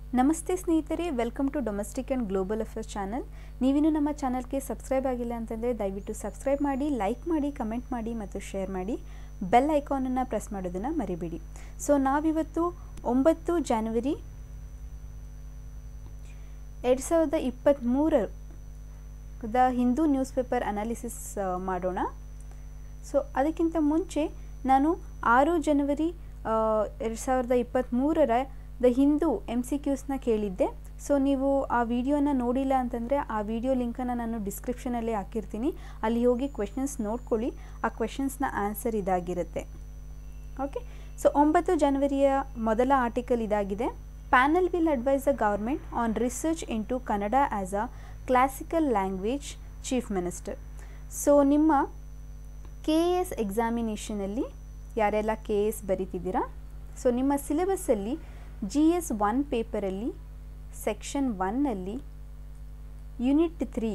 ನಮಸ್ತೆ ಸ್ನೇಹಿತರೆ welcome to domestic and global affairs channel ನೀವಿನ್ನೂ ನಮ್ಮ ಚಾನಲ್ಗೆ ಸಬ್ಸ್ಕ್ರೈಬ್ ಆಗಿಲ್ಲ ಅಂತಂದರೆ ದಯವಿಟ್ಟು ಸಬ್ಸ್ಕ್ರೈಬ್ ಮಾಡಿ ಲೈಕ್ ಮಾಡಿ ಕಮೆಂಟ್ ಮಾಡಿ ಮತ್ತು ಶೇರ್ ಮಾಡಿ ಬೆಲ್ ಐಕಾನನ್ನು ಪ್ರೆಸ್ ಮಾಡೋದನ್ನು ಮರಿಬೇಡಿ ಸೊ ನಾವಿವತ್ತು ಒಂಬತ್ತು ಜಾನ್ವರಿ ಎರಡು ಸಾವಿರದ ಇಪ್ಪತ್ತ್ಮೂರರ the Hindu news paper analysis ಮಾಡೋಣ ಸೊ ಅದಕ್ಕಿಂತ ಮುಂಚೆ ನಾನು ಆರು ಜನವರಿ ಎರಡು ಸಾವಿರದ ಇಪ್ಪತ್ತ್ಮೂರರ ದ ಹಿಂದೂ ಎಮ್ ಸಿ ಕ್ಯೂಸ್ನ ಕೇಳಿದ್ದೆ ಸೊ ನೀವು ಆ ವಿಡಿಯೋನ ನೋಡಿಲ್ಲ ಅಂತಂದರೆ ಆ ವಿಡಿಯೋ ಲಿಂಕನ್ನು ನಾನು ಡಿಸ್ಕ್ರಿಪ್ಷನಲ್ಲಿ ಹಾಕಿರ್ತೀನಿ ಅಲ್ಲಿ ಹೋಗಿ ಕ್ವೆಶನ್ಸ್ ನೋಡ್ಕೊಳ್ಳಿ ಆ ಕ್ವೆಶನ್ಸ್ನ ಆನ್ಸರ್ ಇದಾಗಿರುತ್ತೆ ಓಕೆ ಸೊ ಒಂಬತ್ತು ಜನವರಿಯ ಮೊದಲ ಆರ್ಟಿಕಲ್ ಇದಾಗಿದೆ panel will advise the government on research into Kannada as a classical language chief minister so ನಿಮ್ಮ ಕೆ ಎ ಎಸ್ ಎಕ್ಸಾಮಿನೇಷನಲ್ಲಿ ಯಾರೆಲ್ಲ ಕೆ ಎ ಎಸ್ ಬರೀತಿದ್ದೀರಾ ಸೊ ನಿಮ್ಮ ಸಿಲೆಬಸ್ಸಲ್ಲಿ ಜಿ ಎಸ್ ಒನ್ ಪೇಪರಲ್ಲಿ ಸೆಕ್ಷನ್ ಒನ್ನಲ್ಲಿ ಯೂನಿಟ್ ತ್ರೀ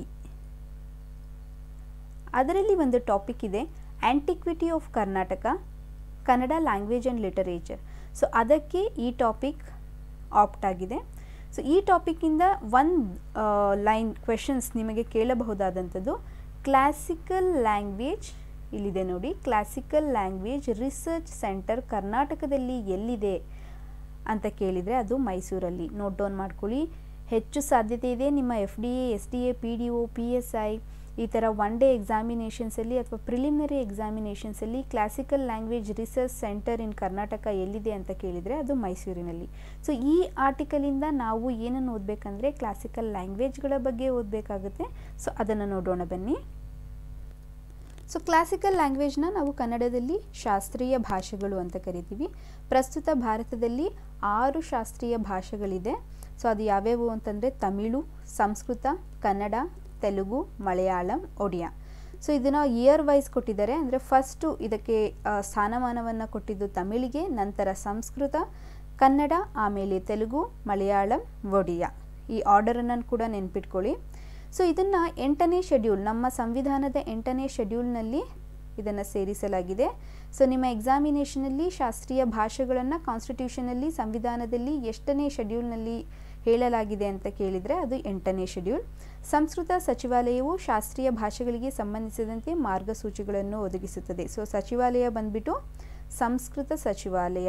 ಅದರಲ್ಲಿ ಒಂದು ಟಾಪಿಕ್ ಇದೆ antiquity of Karnataka Kannada language and literature so ಅದಕ್ಕೆ ಈ ಟಾಪಿಕ್ ಆಪ್ಟ್ ಆಗಿದೆ ಸೊ ಈ ಟಾಪಿಕ್ಕಿಂದ ಒಂದು ಲೈನ್ ಕ್ವೆಶನ್ಸ್ ನಿಮಗೆ ಕೇಳಬಹುದಾದಂಥದ್ದು ಕ್ಲಾಸಿಕಲ್ ಲ್ಯಾಂಗ್ವೇಜ್ ಇಲ್ಲಿದೆ ನೋಡಿ ಕ್ಲಾಸಿಕಲ್ ಲ್ಯಾಂಗ್ವೇಜ್ ರಿಸರ್ಚ್ ಸೆಂಟರ್ ಕರ್ನಾಟಕದಲ್ಲಿ ಎಲ್ಲಿದೆ ಅಂತ ಕೇಳಿದರೆ ಅದು ಮೈಸೂರಲ್ಲಿ ನೋಟ್ ಡೌನ್ ಮಾಡ್ಕೊಳ್ಳಿ ಹೆಚ್ಚು ಸಾಧ್ಯತೆ ಇದೆ ನಿಮ್ಮ F D A S D A P D O P S I ಈ ಥರ ಒನ್ ಡೇ ಎಕ್ಸಾಮಿನೇಷನ್ಸಲ್ಲಿ ಅಥವಾ ಪ್ರಿಲಿಮಿನರಿ ಎಕ್ಸಾಮಿನೇಷನ್ಸಲ್ಲಿ classical language research centre in Karnataka ಎಲ್ಲಿದೆ ಅಂತ ಕೇಳಿದರೆ ಅದು ಮೈಸೂರಿನಲ್ಲಿ ಸೊ ಈ ಆರ್ಟಿಕಲಿಂದ ನಾವು ಏನನ್ನು ಓದಬೇಕಂದ್ರೆ ಕ್ಲಾಸಿಕಲ್ ಲ್ಯಾಂಗ್ವೇಜ್ಗಳ ಬಗ್ಗೆ ಓದಬೇಕಾಗುತ್ತೆ ಸೊ ಅದನ್ನು ನೋಡೋಣ ಬನ್ನಿ ಸೊ ಕ್ಲಾಸಿಕಲ್ ಲ್ಯಾಂಗ್ವೇಜ್ನ ನಾವು ಕನ್ನಡದಲ್ಲಿ ಶಾಸ್ತ್ರೀಯ ಭಾಷೆಗಳು ಅಂತ ಕರಿತೀವಿ ಪ್ರಸ್ತುತ ಭಾರತದಲ್ಲಿ ಆರು ಶಾಸ್ತ್ರೀಯ ಭಾಷೆಗಳಿದೆ ಸೊ ಅದು ಯಾವ್ಯಾವು ಅಂತಂದರೆ ತಮಿಳು ಸಂಸ್ಕೃತ ಕನ್ನಡ ತೆಲುಗು ಮಲಯಾಳಂ ಒಡಿಯಾ ಸೊ ಇದನ್ನು ಇಯರ್ ವೈಸ್ ಕೊಟ್ಟಿದ್ದಾರೆ ಅಂದರೆ ಫಸ್ಟು ಇದಕ್ಕೆ ಸ್ಥಾನಮಾನವನ್ನು ಕೊಟ್ಟಿದ್ದು ತಮಿಳಿಗೆ ನಂತರ ಸಂಸ್ಕೃತ ಕನ್ನಡ ಆಮೇಲೆ ತೆಲುಗು ಮಲಯಾಳಂ ಒಡಿಯಾ ಈ ಆರ್ಡರನ್ನು ಕೂಡ ನೆನ್ಪಿಟ್ಕೊಳ್ಳಿ ಸೊ ಇದನ್ನು ಎಂಟನೇ ಶೆಡ್ಯೂಲ್ ನಮ್ಮ ಸಂವಿಧಾನದ ಎಂಟನೇ ಶೆಡ್ಯೂಲ್ನಲ್ಲಿ ಇದನ್ನು ಸೇರಿಸಲಾಗಿದೆ ಸೊ ನಿಮ್ಮ ಎಕ್ಸಾಮಿನೇಷನಲ್ಲಿ ಶಾಸ್ತ್ರೀಯ ಭಾಷೆಗಳನ್ನು ಕಾನ್ಸ್ಟಿಟ್ಯೂಷನಲ್ಲಿ ಸಂವಿಧಾನದಲ್ಲಿ ಎಷ್ಟನೇ ಶೆಡ್ಯೂಲ್ನಲ್ಲಿ ಹೇಳಲಾಗಿದೆ ಅಂತ ಕೇಳಿದರೆ ಅದು ಎಂಟನೇ ಶೆಡ್ಯೂಲ್ ಸಂಸ್ಕೃತ ಸಚಿವಾಲಯವು ಶಾಸ್ತ್ರೀಯ ಭಾಷೆಗಳಿಗೆ ಸಂಬಂಧಿಸಿದಂತೆ ಮಾರ್ಗಸೂಚಿಗಳನ್ನು ಒದಗಿಸುತ್ತದೆ ಸೊ ಸಚಿವಾಲಯ ಬಂದ್ಬಿಟ್ಟು ಸಂಸ್ಕೃತ ಸಚಿವಾಲಯ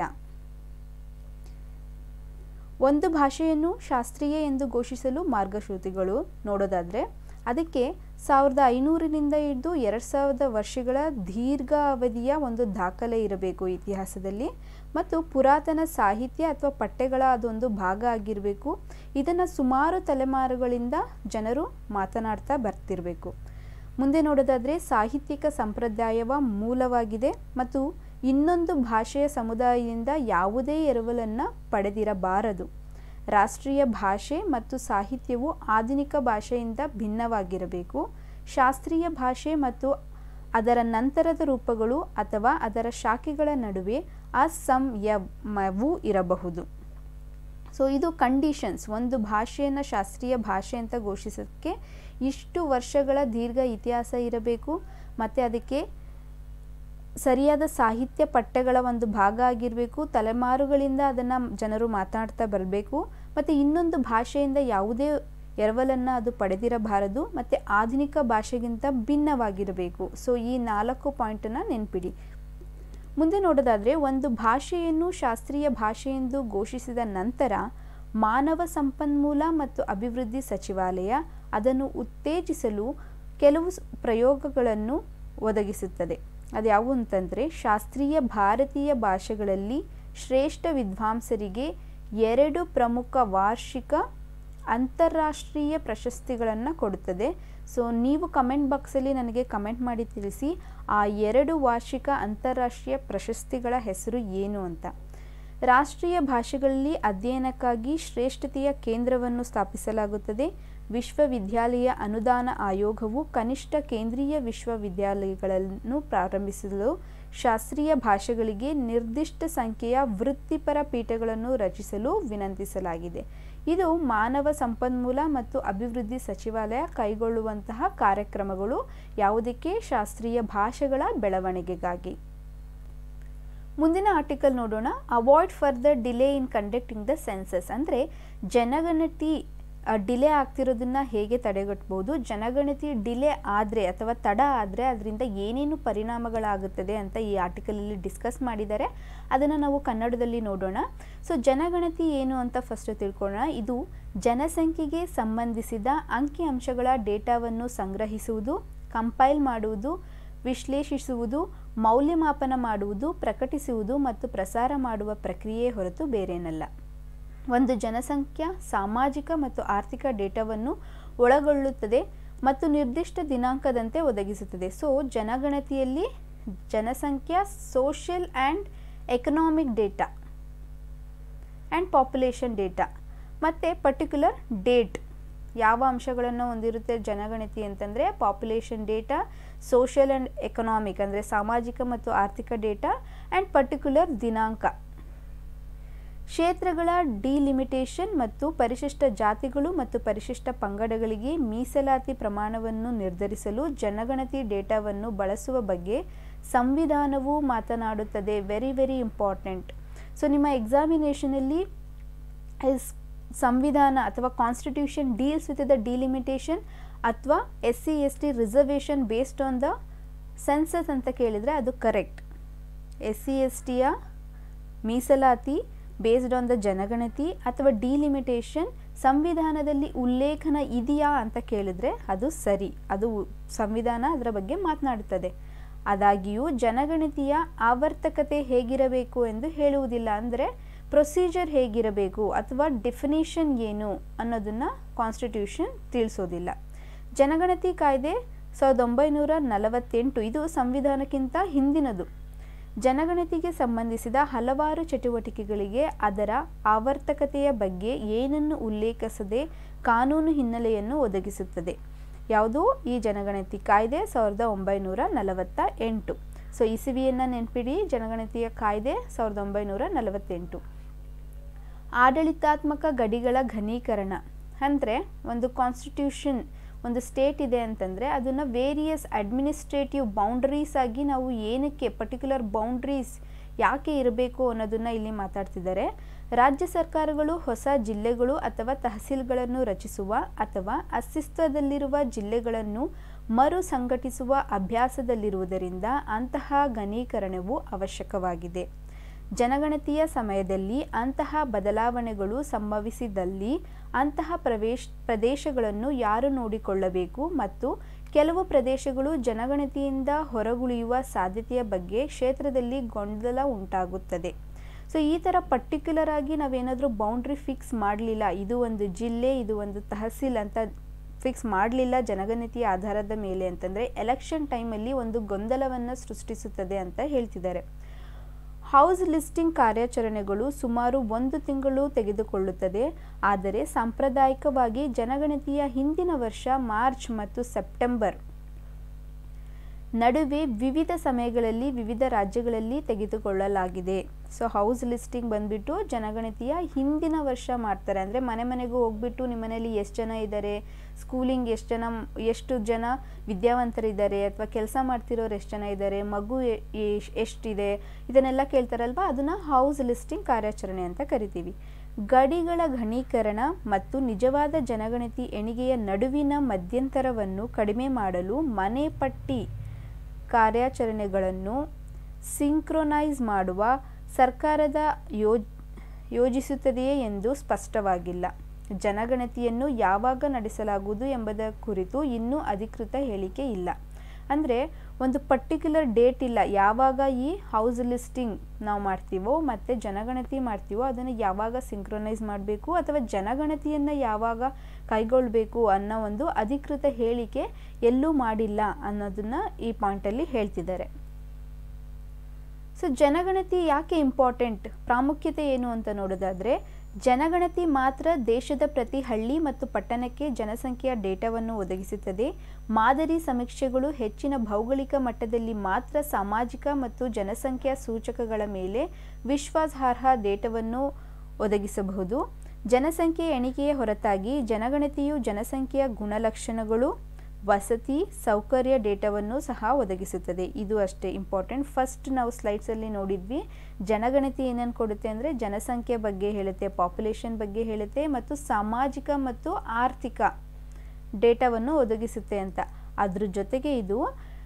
ಒಂದು ಭಾಷೆಯನ್ನು ಶಾಸ್ತ್ರೀಯ ಎಂದು ಘೋಷಿಸಲು ಮಾರ್ಗಸೂಚಿಗಳು ನೋಡೋದಾದರೆ ಅದಕ್ಕೆ ಸಾವಿರದ ಐನೂರರಿಂದ ಹಿಡಿದು ಎರಡು ಸಾವಿರದ ವರ್ಷಗಳ ದೀರ್ಘ ಅವಧಿಯ ಒಂದು ದಾಖಲೆ ಇರಬೇಕು ಇತಿಹಾಸದಲ್ಲಿ ಮತ್ತು ಪುರಾತನ ಸಾಹಿತ್ಯ ಅಥವಾ ಪಠ್ಯಗಳ ಅದೊಂದು ಭಾಗ ಆಗಿರಬೇಕು ಇದನ್ನು ಸುಮಾರು ತಲೆಮಾರುಗಳಿಂದ ಜನರು ಮಾತನಾಡ್ತಾ ಬರ್ತಿರಬೇಕು ಮುಂದೆ ನೋಡೋದಾದರೆ ಸಾಹಿತ್ಯಿಕ ಸಂಪ್ರದಾಯವ ಮೂಲವಾಗಿದೆ ಮತ್ತು ಇನ್ನೊಂದು ಭಾಷೆಯ ಸಮುದಾಯದಿಂದ ಯಾವುದೇ ಎರವಲನ್ನು ಪಡೆದಿರಬಾರದು ರಾಷ್ಟ್ರೀಯ ಭಾಷೆ ಮತ್ತು ಸಾಹಿತ್ಯವು ಆಧುನಿಕ ಭಾಷೆಯಿಂದ ಭಿನ್ನವಾಗಿರಬೇಕು ಶಾಸ್ತ್ರೀಯ ಭಾಷೆ ಮತ್ತು ಅದರ ನಂತರದ ರೂಪಗಳು ಅಥವಾ ಅದರ ಶಾಖೆಗಳ ನಡುವೆ ಅಸಂಯಮವೂ ಇರಬಹುದು ಸೊ ಇದು ಕಂಡೀಷನ್ಸ್ ಒಂದು ಭಾಷೆಯನ್ನು ಶಾಸ್ತ್ರೀಯ ಭಾಷೆ ಅಂತ ಘೋಷಿಸೋಕ್ಕೆ ಇಷ್ಟು ವರ್ಷಗಳ ದೀರ್ಘ ಇತಿಹಾಸ ಇರಬೇಕು ಮತ್ತು ಅದಕ್ಕೆ ಸರಿಯಾದ ಸಾಹಿತ್ಯ ಪಠ್ಯಗಳ ಒಂದು ಭಾಗ ಆಗಿರಬೇಕು ತಲೆಮಾರುಗಳಿಂದ ಅದನ್ನು ಜನರು ಮಾತನಾಡ್ತಾ ಬರಬೇಕು ಮತ್ತು ಇನ್ನೊಂದು ಭಾಷೆಯಿಂದ ಯಾವುದೇ ಎರವಲನ್ನು ಅದು ಪಡೆದಿರಬಾರದು ಮತ್ತು ಆಧುನಿಕ ಭಾಷೆಗಿಂತ ಭಿನ್ನವಾಗಿರಬೇಕು ಸೊ ಈ ನಾಲ್ಕು ಪಾಯಿಂಟನ್ನು ನೆನ್ಪಿಡಿ ಮುಂದೆ ನೋಡೋದಾದರೆ ಒಂದು ಭಾಷೆಯನ್ನು ಶಾಸ್ತ್ರೀಯ ಭಾಷೆ ಎಂದು ಘೋಷಿಸಿದ ನಂತರ ಮಾನವ ಸಂಪನ್ಮೂಲ ಮತ್ತು ಅಭಿವೃದ್ಧಿ ಸಚಿವಾಲಯ ಅದನ್ನು ಉತ್ತೇಜಿಸಲು ಕೆಲವು ಪ್ರಯೋಗಗಳನ್ನು ಒದಗಿಸುತ್ತದೆ ಅದು ಯಾವುವು ಅಂತಂದರೆ ಶಾಸ್ತ್ರೀಯ ಭಾರತೀಯ ಭಾಷೆಗಳಲ್ಲಿ ಶ್ರೇಷ್ಠ ವಿದ್ವಾಂಸರಿಗೆ ಎರಡು ಪ್ರಮುಖ ವಾರ್ಷಿಕ ಅಂತಾರಾಷ್ಟ್ರೀಯ ಪ್ರಶಸ್ತಿಗಳನ್ನು ಕೊಡುತ್ತದೆ ಸೊ ನೀವು ಕಮೆಂಟ್ ಬಾಕ್ಸಲ್ಲಿ ನನಗೆ ಕಮೆಂಟ್ ಮಾಡಿ ತಿಳಿಸಿ ಆ ಎರಡು ವಾರ್ಷಿಕ ಅಂತಾರಾಷ್ಟ್ರೀಯ ಪ್ರಶಸ್ತಿಗಳ ಹೆಸರು ಏನು ಅಂತ ರಾಷ್ಟ್ರೀಯ ಭಾಷೆಗಳಲ್ಲಿ ಅಧ್ಯಯನಕ್ಕಾಗಿ ಶ್ರೇಷ್ಠತೆಯ ಕೇಂದ್ರವನ್ನು ಸ್ಥಾಪಿಸಲಾಗುತ್ತದೆ ವಿಶ್ವವಿದ್ಯಾಲಯ ಅನುದಾನ ಆಯೋಗವು ಕನಿಷ್ಠ ಕೇಂದ್ರೀಯ ವಿಶ್ವವಿದ್ಯಾಲಯಗಳನ್ನು ಪ್ರಾರಂಭಿಸಲು ಶಾಸ್ತ್ರೀಯ ಭಾಷೆಗಳಿಗೆ ನಿರ್ದಿಷ್ಟ ಸಂಖ್ಯೆಯ ವೃತ್ತಿಪರ ಪೀಠಗಳನ್ನು ರಚಿಸಲು ವಿನಂತಿಸಲಾಗಿದೆ ಇದು ಮಾನವ ಸಂಪನ್ಮೂಲ ಮತ್ತು ಅಭಿವೃದ್ಧಿ ಸಚಿವಾಲಯ ಕೈಗೊಳ್ಳುವಂತಹ ಕಾರ್ಯಕ್ರಮಗಳು ಯಾವುದಕ್ಕೆ ಶಾಸ್ತ್ರೀಯ ಭಾಷೆಗಳ ಬೆಳವಣಿಗೆಗಾಗಿ ಮುಂದಿನ ಆರ್ಟಿಕಲ್ ನೋಡೋಣ avoid further delay in conducting the census ಅಂದರೆ ಜನಗಣತಿ ಡಿಲೇ ಆಗ್ತಿರೋದನ್ನ ಹೇಗೆ ತಡೆಗಟ್ಬೋದು ಜನಗಣತಿ ಡಿಲೇ ಆದರೆ ಅಥವಾ ತಡ ಆದರೆ ಅದರಿಂದ ಏನೇನು ಪರಿಣಾಮಗಳಾಗುತ್ತದೆ ಅಂತ ಈ ಆರ್ಟಿಕಲಲ್ಲಿ ಡಿಸ್ಕಸ್ ಮಾಡಿದ್ದಾರೆ ಅದನ್ನು ನಾವು ಕನ್ನಡದಲ್ಲಿ ನೋಡೋಣ ಸೊ ಜನಗಣತಿ ಏನು ಅಂತ ಫಸ್ಟ್ ತಿಳ್ಕೊಳ್ಳೋಣ ಇದು ಜನಸಂಖ್ಯೆಗೆ ಸಂಬಂಧಿಸಿದ ಅಂಕಿ ಅಂಶಗಳ ಡೇಟಾವನ್ನು ಸಂಗ್ರಹಿಸುವುದು ಕಂಪೈಲ್ ಮಾಡುವುದು ವಿಶ್ಲೇಷಿಸುವುದು ಮೌಲ್ಯಮಾಪನ ಮಾಡುವುದು ಪ್ರಕಟಿಸುವುದು ಮತ್ತು ಪ್ರಸಾರ ಮಾಡುವ ಪ್ರಕ್ರಿಯೆ ಹೊರತು ಬೇರೇನಲ್ಲ ಒಂದು ಜನಸಂಖ್ಯಾ ಸಾಮಾಜಿಕ ಮತ್ತು ಆರ್ಥಿಕ ಡೇಟಾವನ್ನು ಒಳಗೊಳ್ಳುತ್ತದೆ ಮತ್ತು ನಿರ್ದಿಷ್ಟ ದಿನಾಂಕದಂತೆ ಒದಗಿಸುತ್ತದೆ ಸೊ ಜನಗಣತಿಯಲ್ಲಿ ಜನಸಂಖ್ಯಾ social and economic data and population data ಮತ್ತು ಪರ್ಟಿಕ್ಯುಲರ್ ಡೇಟ್ ಯಾವ ಅಂಶಗಳನ್ನು ಹೊಂದಿರುತ್ತೆ ಜನಗಣತಿ ಅಂತಂದರೆ population data social and economic ಅಂದರೆ ಸಾಮಾಜಿಕ ಮತ್ತು ಆರ್ಥಿಕ ಡೇಟಾ ಆ್ಯಂಡ್ ಪರ್ಟಿಕ್ಯುಲರ್ ದಿನಾಂಕ ಕ್ಷೇತ್ರಗಳ ಡಿಲಿಮಿಟೇಷನ್ ಮತ್ತು ಪರಿಶಿಷ್ಟ ಜಾತಿಗಳು ಮತ್ತು ಪರಿಶಿಷ್ಟ ಪಂಗಡಗಳಿಗೆ ಮೀಸಲಾತಿ ಪ್ರಮಾಣವನ್ನು ನಿರ್ಧರಿಸಲು ಜನಗಣತಿ ಡೇಟಾವನ್ನು ಬಳಸುವ ಬಗ್ಗೆ ಸಂವಿಧಾನವು ಮಾತನಾಡುತ್ತದೆ ವೆರಿ ವೆರಿ ಇಂಪಾರ್ಟೆಂಟ್ ಸೊ ನಿಮ್ಮ ಎಕ್ಸಾಮಿನೇಷನಲ್ಲಿ ಸಂವಿಧಾನ ಅಥವಾ constitution deals with the delimitation ಅಥವಾ S C S T reservation based on the census ಅಂತ ಕೇಳಿದರೆ ಅದು ಕರೆಕ್ಟ್ ಎಸ್ ಸಿ ಎಸ್ ಟಿಯ ಮೀಸಲಾತಿ ಬೇಸ್ಡ್ ಆನ್ ದ ಜನಗಣತಿ ಅಥವಾ ಡಿಲಿಮಿಟೇಷನ್ ಸಂವಿಧಾನದಲ್ಲಿ ಉಲ್ಲೇಖನ ಇದೆಯಾ ಅಂತ ಕೇಳಿದ್ರೆ ಅದು ಸರಿ ಅದು ಸಂವಿಧಾನ ಅದರ ಬಗ್ಗೆ ಮಾತನಾಡುತ್ತದೆ ಆದಾಗ್ಯೂ ಜನಗಣತಿಯ ಆವರ್ತಕತೆ ಹೇಗಿರಬೇಕು ಎಂದು ಹೇಳುವುದಿಲ್ಲ ಅಂದರೆ ಪ್ರೊಸೀಜರ್ ಹೇಗಿರಬೇಕು ಅಥವಾ ಡೆಫಿನೇಷನ್ ಏನು ಅನ್ನೋದನ್ನು ಕಾನ್ಸ್ಟಿಟ್ಯೂಷನ್ ತಿಳಿಸೋದಿಲ್ಲ ಜನಗಣತಿ ಕಾಯ್ದೆ ಸಾವಿರದ ಒಂಬೈನೂರ ನಲವತ್ತೆಂಟು ಇದು ಸಂವಿಧಾನಕ್ಕಿಂತ ಹಿಂದಿನದು ಜನಗಣತಿಗೆ ಸಂಬಂಧಿಸಿದ ಹಲವಾರು ಚಟುವಟಿಕೆಗಳಿಗೆ ಅದರ ಆವರ್ತಕತೆಯ ಬಗ್ಗೆ ಏನನ್ನು ಉಲ್ಲೇಖಿಸದೆ ಕಾನೂನು ಹಿನ್ನೆಲೆಯನ್ನು ಒದಗಿಸುತ್ತದೆ ಯಾವುದು ಈ ಜನಗಣತಿ ಕಾಯ್ದೆ ಸಾವಿರದ ಒಂಬೈನೂರ ನಲವತ್ತ ಎಂಟು ಸೊ ಇಸವಿಯನ್ನು ನೆನಪಿಡಿ ಜನಗಣತಿಯ ಕಾಯ್ದೆ ಸಾವಿರದ ಒಂಬೈನೂರ ನಲವತ್ತೆಂಟು ಆಡಳಿತಾತ್ಮಕ ಗಡಿಗಳ ಘನೀಕರಣ ಅಂದರೆ ಒಂದು ಕಾನ್ಸ್ಟಿಟ್ಯೂಷನ್ ಒಂದು ಸ್ಟೇಟ್ ಇದೆ ಅಂತಂದರೆ ಅದನ್ನು ವೇರಿಯಸ್ ಅಡ್ಮಿನಿಸ್ಟ್ರೇಟಿವ್ ಬೌಂಡ್ರೀಸ್ ಆಗಿ ನಾವು ಏನಕ್ಕೆ ಪರ್ಟಿಕ್ಯುಲರ್ ಬೌಂಡ್ರೀಸ್ ಯಾಕೆ ಇರಬೇಕು ಅನ್ನೋದನ್ನು ಇಲ್ಲಿ ಮಾತಾಡ್ತಿದ್ದಾರೆ ರಾಜ್ಯ ಸರ್ಕಾರಗಳು ಹೊಸ ಜಿಲ್ಲೆಗಳು ಅಥವಾ ತಹಸೀಲ್ಗಳನ್ನು ರಚಿಸುವ ಅಥವಾ ಅಸ್ತಿತ್ವದಲ್ಲಿರುವ ಜಿಲ್ಲೆಗಳನ್ನು ಮರು ಸಂಘಟಿಸುವ ಅಭ್ಯಾಸದಲ್ಲಿರುವುದರಿಂದ ಅಂತಹ ಘನೀಕರಣವು ಅವಶ್ಯಕವಾಗಿದೆ ಜನಗಣತಿಯ ಸಮಯದಲ್ಲಿ ಅಂತಹ ಬದಲಾವಣೆಗಳು ಸಂಭವಿಸಿದಲ್ಲಿ ಅಂತಹ ಪ್ರವೇಶ ಪ್ರದೇಶಗಳನ್ನು ಯಾರು ನೋಡಿಕೊಳ್ಳಬೇಕು ಮತ್ತು ಕೆಲವು ಪ್ರದೇಶಗಳು ಜನಗಣತಿಯಿಂದ ಹೊರಗುಳಿಯುವ ಸಾಧ್ಯತೆಯ ಬಗ್ಗೆ ಕ್ಷೇತ್ರದಲ್ಲಿ ಗೊಂದಲ ಉಂಟಾಗುತ್ತದೆ ಸೊ ಈ ಥರ ಪರ್ಟಿಕ್ಯುಲರ್ ಆಗಿ ನಾವೇನಾದರೂ ಬೌಂಡ್ರಿ ಫಿಕ್ಸ್ ಮಾಡಲಿಲ್ಲ ಇದು ಒಂದು ಜಿಲ್ಲೆ ಇದು ಒಂದು ತಹಸೀಲ್ ಅಂತ ಫಿಕ್ಸ್ ಮಾಡಲಿಲ್ಲ ಜನಗಣತಿಯ ಆಧಾರದ ಮೇಲೆ ಅಂತಂದರೆ ಎಲೆಕ್ಷನ್ ಟೈಮಲ್ಲಿ ಒಂದು ಗೊಂದಲವನ್ನು ಸೃಷ್ಟಿಸುತ್ತದೆ ಅಂತ ಹೇಳ್ತಿದ್ದಾರೆ ಹೌಸ್ ಲಿಸ್ಟಿಂಗ್ ಕಾರ್ಯಾಚರಣೆಗಳು ಸುಮಾರು ಒಂದು ತಿಂಗಳು ತೆಗೆದುಕೊಳ್ಳುತ್ತದೆ ಆದರೆ ಸಾಂಪ್ರದಾಯಿಕವಾಗಿ ಜನಗಣತಿಯ ಹಿಂದಿನ ವರ್ಷ ಮಾರ್ಚ್ ಮತ್ತು ಸೆಪ್ಟೆಂಬರ್ ನಡುವೆ ವಿವಿಧ ಸಮಯಗಳಲ್ಲಿ ವಿವಿಧ ರಾಜ್ಯಗಳಲ್ಲಿ ತೆಗೆದುಕೊಳ್ಳಲಾಗಿದೆ ಸೊ ಹೌಸ್ ಲಿಸ್ಟಿಂಗ್ ಬಂದ್ಬಿಟ್ಟು ಜನಗಣತಿಯ ಹಿಂದಿನ ವರ್ಷ ಮಾಡ್ತಾರೆ ಅಂದರೆ ಮನೆ ಮನೆಗೂ ಹೋಗ್ಬಿಟ್ಟು ನಿಮ್ಮ ಮನೇಲಿ ಎಷ್ಟು ಜನ ಇದ್ದಾರೆ ಸ್ಕೂಲಿಂಗ್ ಎಷ್ಟು ಜನ ಎಷ್ಟು ಜನ ವಿದ್ಯಾವಂತರಿದ್ದಾರೆ ಅಥವಾ ಕೆಲಸ ಮಾಡ್ತಿರೋರು ಎಷ್ಟು ಜನ ಇದ್ದಾರೆ ಮಗು ಎಷ್ಟಿದೆ ಇದನ್ನೆಲ್ಲ ಕೇಳ್ತಾರಲ್ವ ಅದನ್ನು ಹೌಸ್ ಲಿಸ್ಟಿಂಗ್ ಕಾರ್ಯಾಚರಣೆ ಅಂತ ಕರಿತೀವಿ ಗಡಿಗಳ ಘನೀಕರಣ ಮತ್ತು ನಿಜವಾದ ಜನಗಣತಿ ಎಣಿಗೆಯ ನಡುವಿನ ಮಧ್ಯಂತರವನ್ನು ಕಡಿಮೆ ಮಾಡಲು ಮನೆ ಪಟ್ಟಿ ಕಾರ್ಯಾಚರಣೆಗಳನ್ನು ಸಿಂಕ್ರೊನೈಸ್ ಮಾಡುವ ಸರ್ಕಾರದ ಯೋಜ್ ಯೋಜಿಸುತ್ತದೆಯೇ ಎಂದು ಸ್ಪಷ್ಟವಾಗಿಲ್ಲ ಜನಗಣತಿಯನ್ನು ಯಾವಾಗ ನಡೆಸಲಾಗುವುದು ಎಂಬುದರ ಕುರಿತು ಇನ್ನೂ ಅಧಿಕೃತ ಹೇಳಿಕೆ ಇಲ್ಲ ಅಂದರೆ ಒಂದು ಪರ್ಟಿಕ್ಯುಲರ್ ಡೇಟ್ ಇಲ್ಲ ಯಾವಾಗ ಈ ಹೌಸ್ ಲಿಸ್ಟಿಂಗ್ ನಾವು ಮಾಡ್ತೀವೋ ಮತ್ತು ಜನಗಣತಿ ಮಾಡ್ತೀವೋ ಅದನ್ನು ಯಾವಾಗ ಸಿಂಕ್ರೊನೈಸ್ ಮಾಡಬೇಕು ಅಥವಾ ಜನಗಣತಿಯನ್ನು ಯಾವಾಗ ಕೈಗೊಳ್ಳಬೇಕು ಅನ್ನೋ ಒಂದು ಅಧಿಕೃತ ಹೇಳಿಕೆ ಎಲ್ಲೂ ಮಾಡಿಲ್ಲ ಅನ್ನೋದನ್ನು ಈ ಪಾಯಿಂಟಲ್ಲಿ ಹೇಳ್ತಿದ್ದಾರೆ ಸೊ ಜನಗಣತಿ ಯಾಕೆ ಇಂಪಾರ್ಟೆಂಟ್ ಪ್ರಾಮುಖ್ಯತೆ ಏನು ಅಂತ ನೋಡೋದಾದರೆ ಜನಗಣತಿ ಮಾತ್ರ ದೇಶದ ಪ್ರತಿ ಹಳ್ಳಿ ಮತ್ತು ಪಟ್ಟಣಕ್ಕೆ ಜನಸಂಖ್ಯೆಯ ಡೇಟಾವನ್ನು ಒದಗಿಸುತ್ತದೆ ಮಾದರಿ ಸಮೀಕ್ಷೆಗಳು ಹೆಚ್ಚಿನ ಭೌಗೋಳಿಕ ಮಟ್ಟದಲ್ಲಿ ಮಾತ್ರ ಸಾಮಾಜಿಕ ಮತ್ತು ಜನಸಂಖ್ಯಾ ಸೂಚಕಗಳ ಮೇಲೆ ವಿಶ್ವಾಸಾರ್ಹ ಡೇಟಾವನ್ನು ಒದಗಿಸಬಹುದು ಜನಸಂಖ್ಯೆ ಎಣಿಕೆಯ ಹೊರತಾಗಿ ಜನಗಣತಿಯು ಜನಸಂಖ್ಯೆಯ ಗುಣಲಕ್ಷಣಗಳು ವಸತಿ ಸೌಕರ್ಯ ಡೇಟಾವನ್ನು ಸಹ ಒದಗಿಸುತ್ತದೆ ಇದು ಅಷ್ಟೇ ಇಂಪಾರ್ಟೆಂಟ್ ಫಸ್ಟ್ ನಾವು ಸ್ಲೈಡ್ಸಲ್ಲಿ ನೋಡಿದ್ವಿ ಜನಗಣತಿ ಏನೇನು ಕೊಡುತ್ತೆ ಅಂದರೆ ಜನಸಂಖ್ಯೆ ಬಗ್ಗೆ ಹೇಳುತ್ತೆ ಪಾಪ್ಯುಲೇಷನ್ ಬಗ್ಗೆ ಹೇಳುತ್ತೆ ಮತ್ತು ಸಾಮಾಜಿಕ ಮತ್ತು ಆರ್ಥಿಕ ಡೇಟಾವನ್ನು ಒದಗಿಸುತ್ತೆ ಅಂತ ಅದ್ರ ಜೊತೆಗೆ ಇದು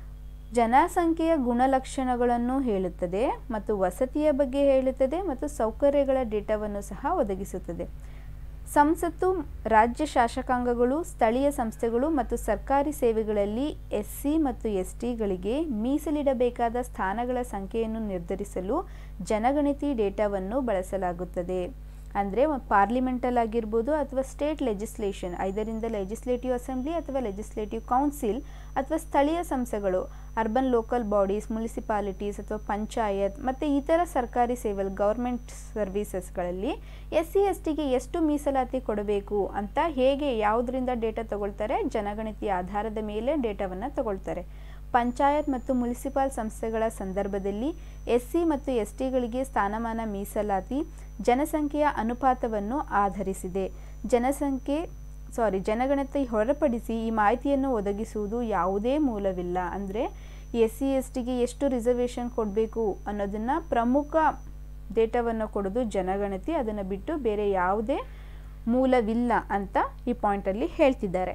ಜನಸಂಖ್ಯೆಯ ಗುಣಲಕ್ಷಣಗಳನ್ನು ಹೇಳುತ್ತದೆ ಮತ್ತು ವಸತಿಯ ಬಗ್ಗೆ ಹೇಳುತ್ತದೆ ಮತ್ತು ಸೌಕರ್ಯಗಳ ಡೇಟಾವನ್ನು ಸಹ ಒದಗಿಸುತ್ತದೆ ಸಂಸತ್ತು ರಾಜ್ಯ ಶಾಸಕಾಂಗಗಳು ಸ್ಥಳೀಯ ಸಂಸ್ಥೆಗಳು ಮತ್ತು ಸರ್ಕಾರಿ ಸೇವೆಗಳಲ್ಲಿ ಎಸ್ ಸಿ ಮತ್ತು ಎಸ್ ಟಿಗಳಿಗೆ ಮೀಸಲಿಡಬೇಕಾದ ಸ್ಥಾನಗಳ ಸಂಖ್ಯೆಯನ್ನು ನಿರ್ಧರಿಸಲು ಜನಗಣತಿ ಡೇಟಾವನ್ನು ಬಳಸಲಾಗುತ್ತದೆ ಅಂದರೆ ಪಾರ್ಲಿಮೆಂಟಲ್ ಆಗಿರ್ಬೋದು ಅಥವಾ ಸ್ಟೇಟ್ ಲೆಜಿಸ್ಲೇಷನ್ ಐದರಿಂದ ಲೆಜಿಸ್ಲೇಟಿವ್ ಅಸೆಂಬ್ಲಿ ಅಥವಾ ಲೆಜಿಸ್ಲೇಟಿವ್ ಕೌನ್ಸಿಲ್ ಅಥವಾ ಸ್ಥಳೀಯ ಸಂಸ್ಥೆಗಳು ಅರ್ಬನ್ ಲೋಕಲ್ ಬಾಡೀಸ್ ಮುನಿಸಿಪಾಲಿಟೀಸ್ ಅಥವಾ ಪಂಚಾಯತ್ ಮತ್ತು ಇತರ ಸರ್ಕಾರಿ ಸೇವೆ ಗೌರ್ಮೆಂಟ್ ಸರ್ವೀಸಸ್ಗಳಲ್ಲಿ ಎಸ್ ಸಿ ಎಸ್ ಟಿಗೆ ಎಷ್ಟು ಮೀಸಲಾತಿ ಕೊಡಬೇಕು ಅಂತ ಹೇಗೆ ಯಾವುದರಿಂದ ಡೇಟಾ ತಗೊಳ್ತಾರೆ ಜನಗಣತಿಯ ಆಧಾರದ ಮೇಲೆ ಡೇಟಾವನ್ನು ತಗೊಳ್ತಾರೆ ಪಂಚಾಯತ್ ಮತ್ತು ಮುನಿಸಿಪಾಲ್ ಸಂಸ್ಥೆಗಳ ಸಂದರ್ಭದಲ್ಲಿ ಎಸ್ ಸಿ ಮತ್ತು ಎಸ್ ಟಿಗಳಿಗೆ ಸ್ಥಾನಮಾನ ಮೀಸಲಾತಿ ಜನಸಂಖ್ಯೆಯ ಅನುಪಾತವನ್ನು ಆಧರಿಸಿದೆ ಜನಸಂಖ್ಯೆ ಸಾರಿ ಜನಗಣತಿ ಹೊರತುಪಡಿಸಿ ಈ ಮಾಹಿತಿಯನ್ನು ಒದಗಿಸುವುದು ಯಾವುದೇ ಮೂಲವಿಲ್ಲ ಅಂದರೆ ಎಸ್ ಸಿ ಎಸ್ ಟಿಗೆ ಎಷ್ಟು ರಿಸರ್ವೇಷನ್ ಕೊಡಬೇಕು ಅನ್ನೋದನ್ನು ಪ್ರಮುಖ ಡೇಟಾವನ್ನು ಕೊಡೋದು ಜನಗಣತಿ ಅದನ್ನು ಬಿಟ್ಟು ಬೇರೆ ಯಾವುದೇ ಮೂಲವಿಲ್ಲ ಅಂತ ಈ ಪಾಯಿಂಟಲ್ಲಿ ಹೇಳ್ತಿದ್ದಾರೆ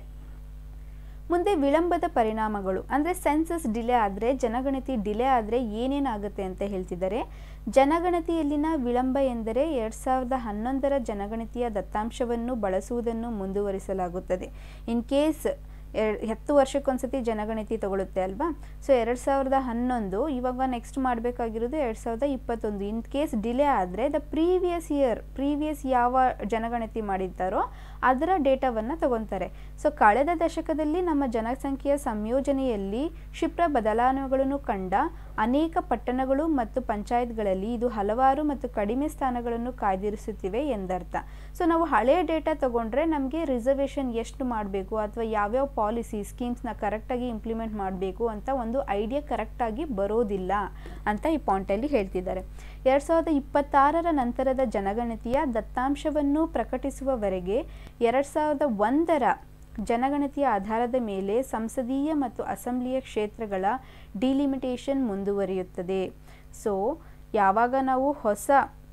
ಮುಂದೆ ವಿಳಂಬದ ಪರಿಣಾಮಗಳು ಅಂದರೆ ಸೆನ್ಸಸ್ ಡಿಲೇ ಆದರೆ ಜನಗಣತಿ ಡಿಲೇ ಆದರೆ ಏನೇನಾಗುತ್ತೆ ಅಂತ ಹೇಳ್ತಿದ್ದಾರೆ ಜನಗಣತಿಯಲ್ಲಿನ ವಿಳಂಬ ಎಂದರೆ ಎರಡು ಸಾವಿರದ ಹನ್ನೊಂದರ ಜನಗಣತಿಯ ದತ್ತಾಂಶವನ್ನು ಬಳಸುವುದನ್ನು ಮುಂದುವರಿಸಲಾಗುತ್ತದೆ ಇನ್ ಕೇಸ್ ಎರ್ ಹತ್ತು ವರ್ಷಕ್ಕೊಂದ್ಸತಿ ಜನಗಣತಿ ತಗೊಳುತ್ತೆ ಅಲ್ವಾ ಸೊ ಎರಡು ಸಾವಿರದ ಹನ್ನೊಂದು ಇವಾಗ ನೆಕ್ಸ್ಟ್ ಮಾಡಬೇಕಾಗಿರೋದು ಎರಡು ಸಾವಿರದ ಇಪ್ಪತ್ತೊಂದು ಇನ್ ಕೇಸ್ ಡಿಲೇ ಆದರೆ ದ ಪ್ರೀವಿಯಸ್ ಇಯರ್ ಪ್ರೀವಿಯಸ್ ಯಾವ ಜನಗಣತಿ ಮಾಡಿದ್ದಾರೋ ಅದರ ಡೇಟಾವನ್ನು ತಗೊತಾರೆ ಸೊ ಕಳೆದ ದಶಕದಲ್ಲಿ ನಮ್ಮ ಜನಸಂಖ್ಯೆಯ ಸಂಯೋಜನೆಯಲ್ಲಿ ಕ್ಷಿಪ್ರ ಬದಲಾವಣೆಗಳನ್ನು ಕಂಡ ಅನೇಕ ಪಟ್ಟಣಗಳು ಮತ್ತು ಪಂಚಾಯತ್ಗಳಲ್ಲಿ ಇದು ಹಲವಾರು ಮತ್ತು ಕಡಿಮೆ ಸ್ಥಾನಗಳನ್ನು ಕಾಯ್ದಿರಿಸುತ್ತಿವೆ ಎಂದರ್ಥ ಸೊ ನಾವು ಹಳೆಯ ಡೇಟಾ ತಗೊಂಡ್ರೆ ನಮಗೆ ರಿಸರ್ವೇಷನ್ ಎಷ್ಟು ಮಾಡಬೇಕು ಅಥವಾ ಯಾವ್ಯಾವ ಪಾಲಿಸಿ ಸ್ಕೀಮ್ಸ್ನ ಕರೆಕ್ಟಾಗಿ ಇಂಪ್ಲಿಮೆಂಟ್ ಮಾಡಬೇಕು ಅಂತ ಒಂದು ಐಡಿಯಾ ಕರೆಕ್ಟಾಗಿ ಬರೋದಿಲ್ಲ ಅಂತ ಈ ಪಾಯಿಂಟಲ್ಲಿ ಹೇಳ್ತಿದ್ದಾರೆ ಎರಡು ಸಾವಿರದ ಇಪ್ಪತ್ತಾರರ ನಂತರದ ಜನಗಣತಿಯ ದತ್ತಾಂಶವನ್ನು ಪ್ರಕಟಿಸುವವರೆಗೆ ಎರಡು ಸಾವಿರದ ಒಂದರ ಜನಗಣತಿಯ ಆಧಾರದ ಮೇಲೆ ಸಂಸದೀಯ ಮತ್ತು ಅಸೆಂಬ್ಲಿಯ ಕ್ಷೇತ್ರಗಳ ಡಿಲಿಮಿಟೇಷನ್ ಮುಂದುವರಿಯುತ್ತದೆ ಸೊ ಯಾವಾಗ ನಾವು ಹೊಸ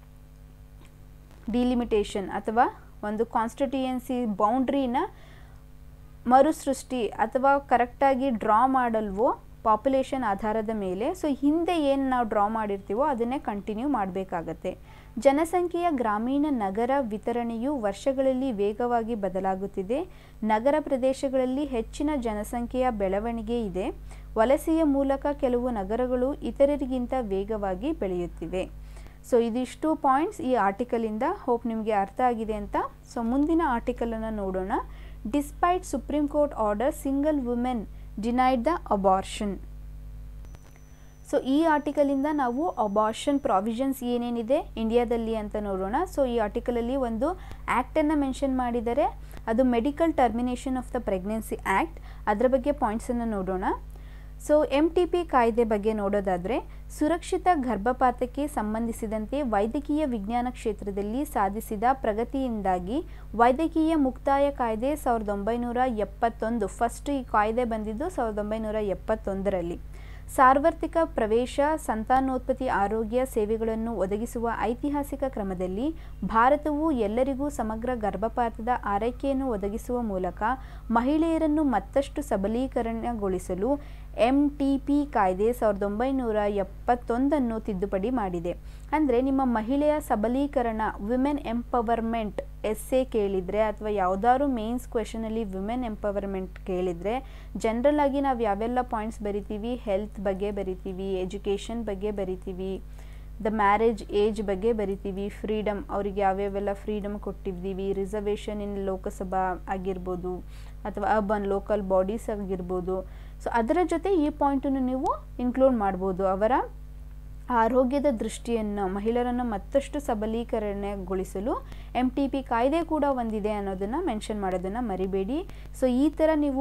ಡಿಲಿಮಿಟೇಷನ್ ಅಥವಾ ಒಂದು ಕಾನ್ಸ್ಟಿಟ್ಯೂಯೆನ್ಸಿ ಬೌಂಡ್ರಿನ ಮರುಸೃಷ್ಟಿ ಅಥವಾ ಕರೆಕ್ಟಾಗಿ ಡ್ರಾ ಮಾಡಲ್ವೋ ಪಾಪ್ಯುಲೇಷನ್ ಆಧಾರದ ಮೇಲೆ ಸೊ ಹಿಂದೆ ಏನು ನಾವು ಡ್ರಾ ಮಾಡಿರ್ತೀವೋ ಅದನ್ನೇ ಕಂಟಿನ್ಯೂ ಮಾಡಬೇಕಾಗತ್ತೆ ಜನಸಂಖ್ಯೆಯ ಗ್ರಾಮೀಣ ನಗರ ವಿತರಣೆಯು ವರ್ಷಗಳಲ್ಲಿ ವೇಗವಾಗಿ ಬದಲಾಗುತ್ತಿದೆ ನಗರ ಪ್ರದೇಶಗಳಲ್ಲಿ ಹೆಚ್ಚಿನ ಜನಸಂಖ್ಯೆಯ ಬೆಳವಣಿಗೆ ಇದೆ ವಲಸೆಯ ಮೂಲಕ ಕೆಲವು ನಗರಗಳು ಇತರರಿಗಿಂತ ವೇಗವಾಗಿ ಬೆಳೆಯುತ್ತಿವೆ ಸೊ ಇದಿಷ್ಟು ಪಾಯಿಂಟ್ಸ್ ಈ ಆರ್ಟಿಕಲಿಂದ ಹೋಪ್ ನಿಮಗೆ ಅರ್ಥ ಆಗಿದೆ ಅಂತ ಸೊ ಮುಂದಿನ ಆರ್ಟಿಕಲನ್ನು ನೋಡೋಣ despite supreme court order single women denied the abortion so ಈ ಆರ್ಟಿಕಲಿಂದ ನಾವು ಅಬಾರ್ಷನ್ ಪ್ರಾವಿಷನ್ಸ್ ಏನೇನಿದೆ ಇಂಡಿಯಾದಲ್ಲಿ ಅಂತ ನೋಡೋಣ ಸೊ ಈ ಆರ್ಟಿಕಲಲ್ಲಿ ಒಂದು ಆ್ಯಕ್ಟನ್ನು ಮೆನ್ಷನ್ ಮಾಡಿದರೆ ಅದು medical termination of the pregnancy act ಅದರ ಬಗ್ಗೆ ಪಾಯಿಂಟ್ಸನ್ನು ನೋಡೋಣ ಸೊ ಎಮ್ ಟಿ ಪಿ ಕಾಯ್ದೆ ಬಗ್ಗೆ ನೋಡೋದಾದರೆ ಸುರಕ್ಷಿತ ಗರ್ಭಪಾತಕ್ಕೆ ಸಂಬಂಧಿಸಿದಂತೆ ವೈದ್ಯಕೀಯ ವಿಜ್ಞಾನ ಕ್ಷೇತ್ರದಲ್ಲಿ ಸಾಧಿಸಿದ ಪ್ರಗತಿಯಿಂದಾಗಿ ವೈದ್ಯಕೀಯ ಮುಕ್ತಾಯ ಕಾಯ್ದೆ ಸಾವಿರದ ಒಂಬೈನೂರ ಎಪ್ಪತ್ತೊಂದು ಫಸ್ಟ್ ಈ ಕಾಯ್ದೆ ಬಂದಿದ್ದು ಸಾವಿರದ ಒಂಬೈನೂರ ಎಪ್ಪತ್ತೊಂದರಲ್ಲಿ ಸಾರ್ವತ್ರಿಕ ಪ್ರವೇಶ ಸಂತಾನೋತ್ಪತ್ತಿ ಆರೋಗ್ಯ ಸೇವೆಗಳನ್ನು ಒದಗಿಸುವ ಐತಿಹಾಸಿಕ ಕ್ರಮದಲ್ಲಿ ಭಾರತವು ಎಲ್ಲರಿಗೂ ಸಮಗ್ರ ಗರ್ಭಪಾತದ ಆರೈಕೆಯನ್ನು ಒದಗಿಸುವ ಮೂಲಕ ಮಹಿಳೆಯರನ್ನು ಮತ್ತಷ್ಟು ಸಬಲೀಕರಣಗೊಳಿಸಲು ಎಮ್ ಟಿ ಪಿ ಕಾಯ್ದೆ ಸಾವಿರದ ಒಂಬೈನೂರ ಎಪ್ಪತ್ತೊಂದನ್ನು ತಿದ್ದುಪಡಿ ಮಾಡಿದೆ ಅಂದರೆ ನಿಮ್ಮ ಮಹಿಳೆಯ ಸಬಲೀಕರಣ ವಿಮೆನ್ ಎಂಪವರ್ಮೆಂಟ್ ಎಸ್ ಎ ಕೇಳಿದರೆ ಅಥವಾ ಯಾವುದಾದ್ರು ಮೇನ್ಸ್ ಕ್ವೆಶನಲ್ಲಿ ವಿಮೆನ್ ಎಂಪವರ್ಮೆಂಟ್ ಕೇಳಿದರೆ ಜನರಲ್ ಆಗಿ ನಾವು ಯಾವೆಲ್ಲ ಪಾಯಿಂಟ್ಸ್ ಬರಿತೀವಿ ಹೆಲ್ತ್ ಬಗ್ಗೆ ಬರಿತೀವಿ ಎಜುಕೇಷನ್ ಬಗ್ಗೆ ಬರಿತೀವಿ ದ ಮ್ಯಾರೇಜ್ ಏಜ್ ಬಗ್ಗೆ ಬರಿತೀವಿ ಫ್ರೀಡಮ್ ಅವರಿಗೆ ಯಾವ್ಯಾವೆಲ್ಲ ಫ್ರೀಡಮ್ ಕೊಟ್ಟಿದ್ದೀವಿ ರಿಸರ್ವೇಷನ್ ಇನ್ ಲೋಕಸಭಾ ಆಗಿರ್ಬೋದು ಅಥವಾ ಅರ್ಬನ್ ಲೋಕಲ್ ಬಾಡೀಸ್ ಆಗಿರ್ಬೋದು ಸೊ ಅದರ ಜೊತೆ ಈ ಪಾಯಿಂಟನ್ನು ನೀವು ಇನ್ಕ್ಲೂಡ್ ಮಾಡ್ಬೋದು ಅವರ ಆರೋಗ್ಯದ ದೃಷ್ಟಿಯನ್ನು ಮಹಿಳೆಯರನ್ನು ಮತ್ತಷ್ಟು ಸಬಲೀಕರಣಗೊಳಿಸಲು ಎಮ್ ಟಿ ಪಿ ಕಾಯ್ದೆ ಕೂಡ ಒಂದಿದೆ ಅನ್ನೋದನ್ನು ಮೆನ್ಷನ್ ಮಾಡೋದನ್ನು ಮರಿಬೇಡಿ ಸೊ ಈ ಥರ ನೀವು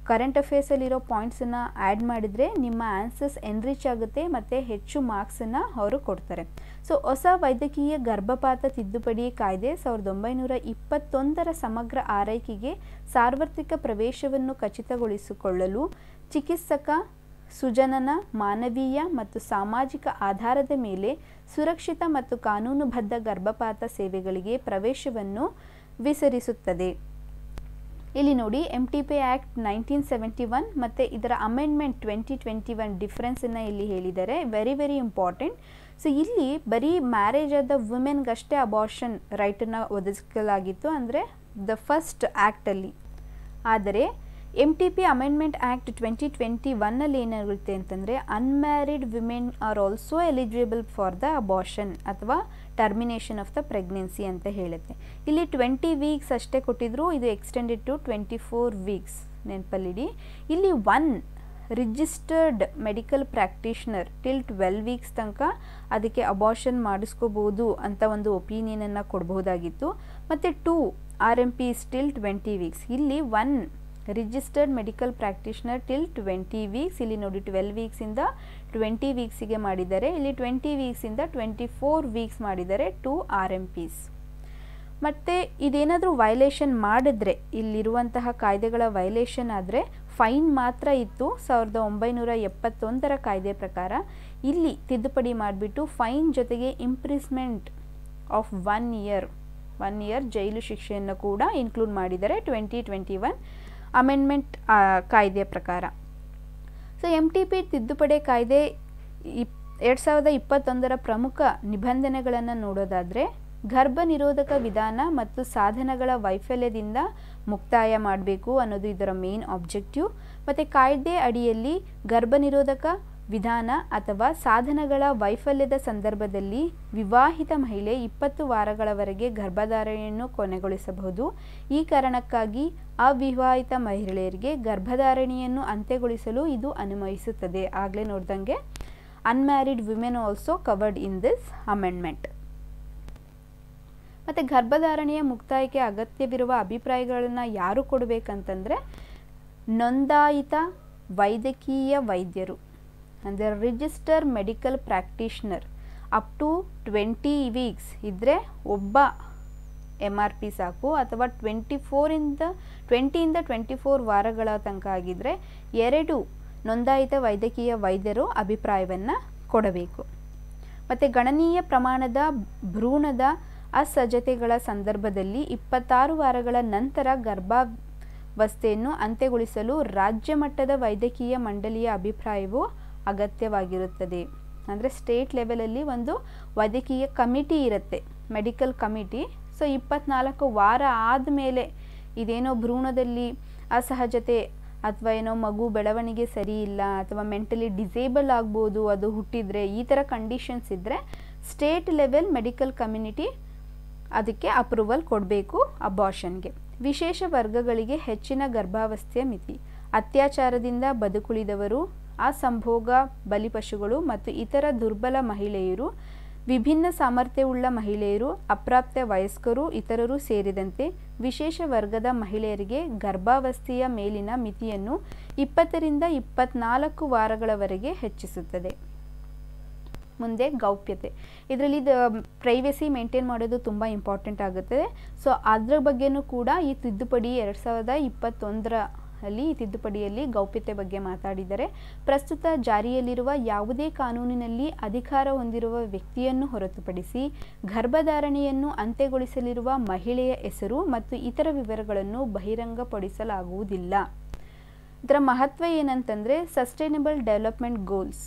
ಕರೆಂಟ್ ಅಫೇರ್ಸಲ್ಲಿರೋ ಪಾಯಿಂಟ್ಸನ್ನು ಆ್ಯಡ್ ಮಾಡಿದರೆ ನಿಮ್ಮ ಆನ್ಸರ್ಸ್ ಎನ್ರಿಚ್ ಆಗುತ್ತೆ ಮತ್ತು ಹೆಚ್ಚು ಮಾರ್ಕ್ಸನ್ನು ಅವರು ಕೊಡ್ತಾರೆ ಸೊ ಹೊಸ ವೈದ್ಯಕೀಯ ಗರ್ಭಪಾತ ತಿದ್ದುಪಡಿ ಕಾಯ್ದೆ ಸಾವಿರದ ಒಂಬೈನೂರ ಇಪ್ಪತ್ತೊಂದರ ಸಮಗ್ರ ಆರೈಕೆಗೆ ಸಾರ್ವತ್ರಿಕ ಪ್ರವೇಶವನ್ನು ಖಚಿತಗೊಳಿಸಿಕೊಳ್ಳಲು ಚಿಕಿತ್ಸಕ ಸುಜನನ ಮಾನವೀಯ ಮತ್ತು ಸಾಮಾಜಿಕ ಆಧಾರದ ಮೇಲೆ ಸುರಕ್ಷಿತ ಮತ್ತು ಕಾನೂನುಬದ್ಧ ಗರ್ಭಪಾತ ಸೇವೆಗಳಿಗೆ ಪ್ರವೇಶವನ್ನು ವಿಸರಿಸುತ್ತದೆ ಇಲ್ಲಿ ನೋಡಿ M T P act nineteen seventy one ಮತ್ತು ಇದರ ಅಮೆಂಡ್ಮೆಂಟ್ ಟ್ವೆಂಟಿ ಟ್ವೆಂಟಿ ಒನ್ ಡಿಫ್ರೆನ್ಸನ್ನು ಇಲ್ಲಿ ಹೇಳಿದ್ದಾರೆ ವೆರಿ ವೆರಿ ಇಂಪಾರ್ಟೆಂಟ್ ಸೊ ಇಲ್ಲಿ ಬರೀ ಮ್ಯಾರೇಜ್ ಆದ ವುಮೆನ್ಗಷ್ಟೇ ಅಬಾರ್ಷನ್ ರೈಟನ್ನು ಒದಗಿಸಲಾಗಿತ್ತು ಅಂದರೆ ದ ಫಸ್ಟ್ ಆ್ಯಕ್ಟಲ್ಲಿ ಆದರೆ M T P amendment act twenty twenty ಒನ್ನಲ್ಲಿ ಏನಾಗುತ್ತೆ ಅಂತಂದರೆ unmarried women are also eligible for the abortion ಅಥವಾ ಟರ್ಮಿನೇಷನ್ ಆಫ್ ದ ಪ್ರೆಗ್ನೆನ್ಸಿ ಅಂತ ಹೇಳುತ್ತೆ ಇಲ್ಲಿ ಟ್ವೆಂಟಿ ವೀಕ್ಸ್ ಅಷ್ಟೇ ಕೊಟ್ಟಿದ್ರು ಇದು extended to twenty four weeks ನೆನಪಲ್ಲಿಡಿ ಇಲ್ಲಿ one registered medical practitioner till twelve weeks ತನಕ ಅದಕ್ಕೆ ಅಬಾರ್ಷನ್ ಮಾಡಿಸ್ಕೋಬೋದು ಅಂತ ಒಂದು ಒಪಿನಿಯನನ್ನು ಕೊಡಬಹುದಾಗಿತ್ತು ಮತ್ತು two R M P still twenty weeks ಇಲ್ಲಿ one registered medical practitioner till twenty weeks ಇಲ್ಲಿ ನೋಡಿ ಟ್ವೆಲ್ ವೀಕ್ಸಿಂದ ಟ್ವೆಂಟಿ ವೀಕ್ಸಿಗೆ ಮಾಡಿದ್ದಾರೆ ಇಲ್ಲಿ ಟ್ವೆಂಟಿ ವೀಕ್ಸಿಂದ ಟ್ವೆಂಟಿ ಫೋರ್ ವೀಕ್ಸ್ ಮಾಡಿದ್ದಾರೆ ಟು ಆರ್ ಎಮ್ ಪಿಸ್ ಮತ್ತು ಇದೇನಾದರೂ ವೈಲೇಷನ್ ಮಾಡಿದ್ರೆ ಇಲ್ಲಿರುವಂತಹ ಕಾಯ್ದೆಗಳ ವೈಲೇಷನ್ ಆದರೆ ಫೈನ್ ಮಾತ್ರ ಇತ್ತು ಸಾವಿರದ ಒಂಬೈನೂರ ಎಪ್ಪತ್ತೊಂದರ ಕಾಯ್ದೆ ಪ್ರಕಾರ ಇಲ್ಲಿ ತಿದ್ದುಪಡಿ ಮಾಡಿಬಿಟ್ಟು ಫೈನ್ ಜೊತೆಗೆ imprisonment of one year one year ಜೈಲು ಶಿಕ್ಷೆಯನ್ನು ಕೂಡ ಇನ್ಕ್ಲೂಡ್ ಮಾಡಿದ್ದಾರೆ ಟ್ವೆಂಟಿ ಟ್ವೆಂಟಿ ಒನ್ ಅಮೆಂಡ್ಮೆಂಟ್ ಕಾಯ್ದೆಯ ಪ್ರಕಾರ ಸೊ ಎಮ್ ಟಿ ಪಿ ತಿದ್ದುಪಡಿ ಕಾಯ್ದೆ ಇಪ್ ಎರಡು ಸಾವಿರದ ಇಪ್ಪತ್ತೊಂದರ ಪ್ರಮುಖ ನಿಬಂಧನೆಗಳನ್ನು ನೋಡೋದಾದರೆ ಗರ್ಭ ನಿರೋಧಕ ವಿಧಾನ ಮತ್ತು ಸಾಧನಗಳ ವೈಫಲ್ಯದಿಂದ ಮುಕ್ತಾಯ ಮಾಡಬೇಕು ಅನ್ನೋದು ಇದರ ಮೇನ್ ಆಬ್ಜೆಕ್ಟಿವ್ ಮತ್ತು ಕಾಯ್ದೆ ಅಡಿಯಲ್ಲಿ ಗರ್ಭ ನಿರೋಧಕ ವಿಧಾನ ಅಥವಾ ಸಾಧನಗಳ ವೈಫಲ್ಯದ ಸಂದರ್ಭದಲ್ಲಿ ವಿವಾಹಿತ ಮಹಿಳೆ ಇಪ್ಪತ್ತು ವಾರಗಳವರೆಗೆ ಗರ್ಭಧಾರಣೆಯನ್ನು ಕೊನೆಗೊಳಿಸಬಹುದು ಈ ಕಾರಣಕ್ಕಾಗಿ ಅವಿವಾಹಿತ ಮಹಿಳೆಯರಿಗೆ ಗರ್ಭಧಾರಣೆಯನ್ನು ಅಂತ್ಯಗೊಳಿಸಲು ಇದು ಅನ್ವಯಿಸುತ್ತದೆ ಆಗಲೇ ನೋಡ್ದಂಗೆ unmarried women also covered in this amendment ಮತ್ತು ಗರ್ಭಧಾರಣೆಯ ಮುಕ್ತಾಯಕ್ಕೆ ಅಗತ್ಯವಿರುವ ಅಭಿಪ್ರಾಯಗಳನ್ನು ಯಾರು ಕೊಡಬೇಕಂತಂದರೆ ನೋಂದಾಯಿತ ವೈದ್ಯಕೀಯ ವೈದ್ಯರು ಅಂದರೆ register medical practitioner up to twenty weeks ಇದ್ದರೆ ಒಬ್ಬ ಎಮ್ ಆರ್ ಪಿ ಸಾಕು ಅಥವಾ ಟ್ವೆಂಟಿ ಫೋರಿಂದ ಟ್ವೆಂಟಿಯಿಂದ ಟ್ವೆಂಟಿ ಫೋರ್ ವಾರಗಳ ತನಕ ಆಗಿದ್ದರೆ ಎರಡು ನೋಂದಾಯಿತ ವೈದ್ಯಕೀಯ ವೈದ್ಯರು ಅಭಿಪ್ರಾಯವನ್ನು ಕೊಡಬೇಕು ಮತ್ತು ಗಣನೀಯ ಪ್ರಮಾಣದ ಭ್ರೂಣದ ಅಸಹಜತೆಗಳ ಸಂದರ್ಭದಲ್ಲಿ ಇಪ್ಪತ್ತಾರು ವಾರಗಳ ನಂತರ ಗರ್ಭಾವಸ್ಥೆಯನ್ನು ಅಂತ್ಯಗೊಳಿಸಲು ರಾಜ್ಯ ಮಟ್ಟದ ವೈದ್ಯಕೀಯ ಮಂಡಳಿಯ ಅಭಿಪ್ರಾಯವು ಅಗತ್ಯವಾಗಿರುತ್ತದೆ ಅಂದರೆ ಸ್ಟೇಟ್ ಲೆವೆಲಲ್ಲಿ ಒಂದು ವೈದ್ಯಕೀಯ ಕಮಿಟಿ ಇರುತ್ತೆ ಮೆಡಿಕಲ್ ಕಮಿಟಿ ಸೊ ಇಪ್ಪತ್ನಾಲ್ಕು ವಾರ ಆದಮೇಲೆ ಇದೇನೋ ಭ್ರೂಣದಲ್ಲಿ ಅಸಹಜತೆ ಅಥವಾ ಏನೋ ಮಗು ಬೆಳವಣಿಗೆ ಸರಿ ಇಲ್ಲ ಅಥವಾ ಮೆಂಟಲಿ ಡಿಸೇಬಲ್ ಆಗ್ಬೋದು ಅದು ಹುಟ್ಟಿದರೆ ಈ ಥರ ಕಂಡೀಷನ್ಸ್ ಇದ್ದರೆ ಸ್ಟೇಟ್ ಲೆವೆಲ್ ಮೆಡಿಕಲ್ ಕಮ್ಯುನಿಟಿ ಅದಕ್ಕೆ ಅಪ್ರೂವಲ್ ಕೊಡಬೇಕು ಅಬಾರ್ಷನ್ಗೆ ವಿಶೇಷ ವರ್ಗಗಳಿಗೆ ಹೆಚ್ಚಿನ ಗರ್ಭಾವಸ್ಥೆಯ ಮಿತಿ ಅತ್ಯಾಚಾರದಿಂದ ಬದುಕುಳಿದವರು ಅಸಂಭೋಗ ಬಲಿಪಶುಗಳು ಮತ್ತು ಇತರ ದುರ್ಬಲ ಮಹಿಳೆಯರು ವಿಭಿನ್ನ ಸಾಮರ್ಥ್ಯವುಳ್ಳ ಮಹಿಳೆಯರು ಅಪ್ರಾಪ್ತ ವಯಸ್ಕರು ಇತರರು ಸೇರಿದಂತೆ ವಿಶೇಷ ವರ್ಗದ ಮಹಿಳೆಯರಿಗೆ ಗರ್ಭಾವಸ್ಥೆಯ ಮೇಲಿನ ಮಿತಿಯನ್ನು ಇಪ್ಪತ್ತರಿಂದ ಇಪ್ಪತ್ನಾಲ್ಕು ವಾರಗಳವರೆಗೆ ಹೆಚ್ಚಿಸುತ್ತದೆ ಮುಂದೆ ಗೌಪ್ಯತೆ ಇದರಲ್ಲಿ ಪ್ರೈವೇಸಿ ಮೇಂಟೈನ್ ಮಾಡೋದು ತುಂಬ ಇಂಪಾರ್ಟೆಂಟ್ ಆಗುತ್ತದೆ ಸೊ ಅದ್ರ ಬಗ್ಗೆನೂ ಕೂಡ ಈ ತಿದ್ದುಪಡಿ ಎರಡು ಸಾವಿರದ ಇಪ್ಪತ್ತೊಂದರ ಅಲ್ಲಿ ಈ ತಿದ್ದುಪಡಿಯಲ್ಲಿ ಗೌಪ್ಯತೆ ಬಗ್ಗೆ ಮಾತಾಡಿದರೆ ಪ್ರಸ್ತುತ ಜಾರಿಯಲ್ಲಿರುವ ಯಾವುದೇ ಕಾನೂನಿನಲ್ಲಿ ಅಧಿಕಾರ ಹೊಂದಿರುವ ವ್ಯಕ್ತಿಯನ್ನು ಹೊರತುಪಡಿಸಿ ಗರ್ಭಧಾರಣೆಯನ್ನು ಅಂತ್ಯಗೊಳಿಸಲಿರುವ ಮಹಿಳೆಯ ಹೆಸರು ಮತ್ತು ಇತರ ವಿವರಗಳನ್ನು ಬಹಿರಂಗಪಡಿಸಲಾಗುವುದಿಲ್ಲ ಇದರ ಮಹತ್ವ ಏನಂತಂದರೆ sustainable development goals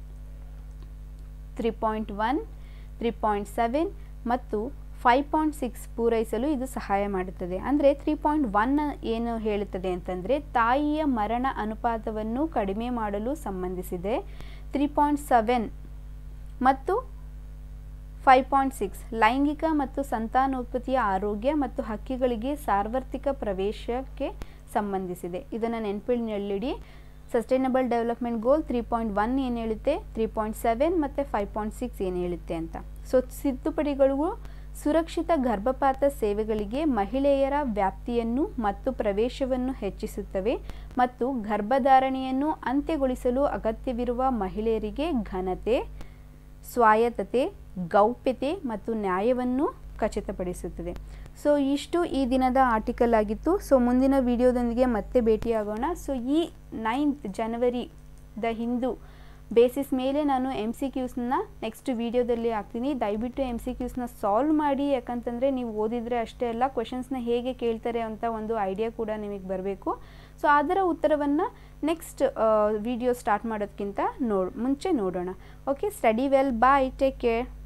three point one three point seven ಮತ್ತು ಫೈವ್ ಪಾಯಿಂಟ್ ಸಿಕ್ಸ್ ಪೂರೈಸಲು ಇದು ಸಹಾಯ ಮಾಡುತ್ತದೆ ಅಂದರೆ ತ್ರೀ ಪಾಯಿಂಟ್ ಒನ್ ಏನು ಹೇಳುತ್ತದೆ ಅಂತಂದರೆ ತಾಯಿಯ ಮರಣ ಅನುಪಾತವನ್ನು ಕಡಿಮೆ ಮಾಡಲು ಸಂಬಂಧಿಸಿದೆ ತ್ರೀ ಪಾಯಿಂಟ್ ಸೆವೆನ್ ಮತ್ತು ಫೈವ್ ಪಾಯಿಂಟ್ ಸಿಕ್ಸ್ ಲೈಂಗಿಕ ಮತ್ತು ಸಂತಾನೋತ್ಪತ್ತಿಯ ಆರೋಗ್ಯ ಮತ್ತು ಹಕ್ಕಿಗಳಿಗೆ ಸಾರ್ವತ್ರಿಕ ಪ್ರವೇಶಕ್ಕೆ ಸಂಬಂಧಿಸಿದೆ ಇದನ್ನು ನೆನಪಿನಲ್ಲಿಡಿ sustainable development goal three point one ಏನು ಹೇಳುತ್ತೆ ತ್ರೀ ಪಾಯಿಂಟ್ ಸೆವೆನ್ ಮತ್ತು ಫೈವ್ ಪಾಯಿಂಟ್ ಸಿಕ್ಸ್ ಏನು ಹೇಳುತ್ತೆ ಅಂತ ಸೊ ತಿದ್ದುಪಡಿಗಳಿಗೂ ಸುರಕ್ಷಿತ ಗರ್ಭಪಾತ ಸೇವೆಗಳಿಗೆ ಮಹಿಳೆಯರ ವ್ಯಾಪ್ತಿಯನ್ನು ಮತ್ತು ಪ್ರವೇಶವನ್ನು ಹೆಚ್ಚಿಸುತ್ತವೆ ಮತ್ತು ಗರ್ಭಧಾರಣೆಯನ್ನು ಅಂತ್ಯಗೊಳಿಸಲು ಅಗತ್ಯವಿರುವ ಮಹಿಳೆಯರಿಗೆ ಘನತೆ ಸ್ವಾಯತ್ತತೆ ಗೌಪ್ಯತೆ ಮತ್ತು ನ್ಯಾಯವನ್ನು ಖಚಿತಪಡಿಸುತ್ತದೆ ಸೊ ಇಷ್ಟು ಈ ದಿನದ ಆರ್ಟಿಕಲ್ ಆಗಿತ್ತು ಸೊ ಮುಂದಿನ ವಿಡಿಯೋದೊಂದಿಗೆ ಮತ್ತೆ ಭೇಟಿಯಾಗೋಣ ಸೊ ಈ ninth January the Hindu basis ಮೇಲೆ ನಾನು ಎಮ್ ಸಿ ಕ್ಯೂಸ್ನ ನೆಕ್ಸ್ಟ್ ವಿಡಿಯೋದಲ್ಲಿ ಹಾಕ್ತೀನಿ ದಯವಿಟ್ಟು ಎಮ್ ಸಿ ಕ್ಯೂಸ್ನ ಸಾಲ್ವ್ ಮಾಡಿ ಯಾಕಂತಂದರೆ ನೀವು ಓದಿದರೆ ಅಷ್ಟೇ ಅಲ್ಲ ಕ್ವೆಶನ್ಸ್ನ ಹೇಗೆ ಕೇಳ್ತಾರೆ ಅಂತ ಒಂದು ಐಡಿಯಾ ಕೂಡ ನಿಮಗೆ ಬರಬೇಕು ಸೊ ಅದರ ಉತ್ತರವನ್ನು ನೆಕ್ಸ್ಟ್ ವಿಡಿಯೋ ಸ್ಟಾರ್ಟ್ ಮಾಡೋದಕ್ಕಿಂತ ನೋಡ್ ಮುಂಚೆ ನೋಡೋಣ okay study well bye take care